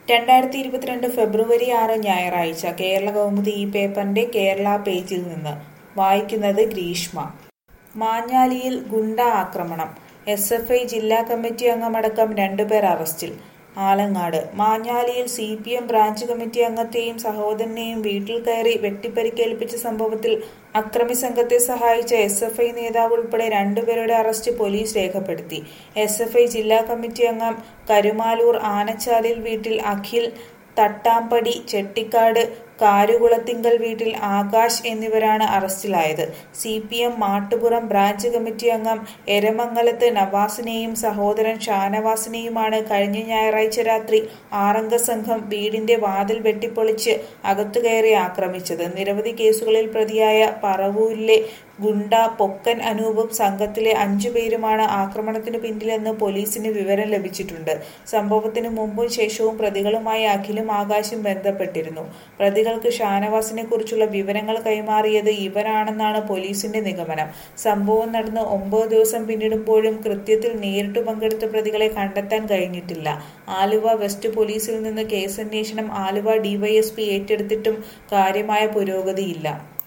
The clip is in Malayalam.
രണ്ടായിരത്തി ഇരുപത്തിരണ്ട് ഫെബ്രുവരി ആറ് ഞായറാഴ്ച കേരള കൗമുദി ഈ പേപ്പറിന്റെ കേരള പേജിൽ നിന്ന് വായിക്കുന്നത് ഗ്രീഷ്മ മാഞ്ഞാലിയിൽ ഗുണ്ട ആക്രമണം എസ് എഫ് ഐ ജില്ലാ കമ്മിറ്റി അംഗമടക്കം രണ്ടുപേർ അറസ്റ്റിൽ ആലങ്ങാട് മാഞ്ഞാലിയിൽ C P M branch committee അംഗത്തെയും സഹോദരനെയും വീട്ടിൽ കയറി വെട്ടിപ്പരിക്കേൽപ്പിച്ച സംഭവത്തിൽ അക്രമി സംഘത്തെ സഹായിച്ച എസ് എഫ് ഐ നേതാവ് ഉൾപ്പെടെ രണ്ടുപേരുടെ അറസ്റ്റ് പോലീസ് രേഖപ്പെടുത്തി എസ് എഫ് ഐ ജില്ലാ കമ്മിറ്റി അംഗം കരുമാലൂർ ആനച്ചാലിൽ വീട്ടിൽ അഖിൽ തട്ടാമ്പടി ചെട്ടിക്കാട് കാരുകുളത്തിങ്കൽ വീട്ടിൽ ആകാശ് എന്നിവരാണ് അറസ്റ്റിലായത് C P M Mattupuram branch committee അംഗം എരമംഗലത്ത് നവാസിനെയും സഹോദരൻ ഷാനവാസിനെയുമാണ് കഴിഞ്ഞ ഞായറാഴ്ച രാത്രി ആറംഗ സംഘം വീടിന്റെ വാതിൽ വെട്ടിപ്പൊളിച്ച് അകത്തു കയറി ആക്രമിച്ചത് നിരവധി കേസുകളിൽ പ്രതിയായ പറവൂരിലെ ഗുണ്ട പൊക്കൻ അനൂപും സംഘത്തിലെ അഞ്ചുപേരുമാണ് ആക്രമണത്തിന് പിന്നിലെന്ന് പോലീസിന് വിവരം ലഭിച്ചിട്ടുണ്ട് സംഭവത്തിന് മുമ്പും ശേഷവും പ്രതികളുമായി അഖിലും ആകാശും ബന്ധപ്പെട്ടിരുന്നു പ്രതികൾക്ക് ഷാനവാസിനെ കുറിച്ചുള്ള വിവരങ്ങൾ കൈമാറിയത് ഇവരാണെന്നാണ് പോലീസിന്റെ നിഗമനം സംഭവം നടന്ന് ഒമ്പത് ദിവസം പിന്നിടുമ്പോഴും കൃത്യത്തിൽ നേരിട്ട് പങ്കെടുത്ത പ്രതികളെ കണ്ടെത്താൻ കഴിഞ്ഞിട്ടില്ല ആലുവ വെസ്റ്റ് പോലീസിൽ നിന്ന് കേസന്വേഷണം ആലുവ ഡിവൈഎസ്പി ഏറ്റെടുത്തിട്ടും കാര്യമായ പുരോഗതിയില്ല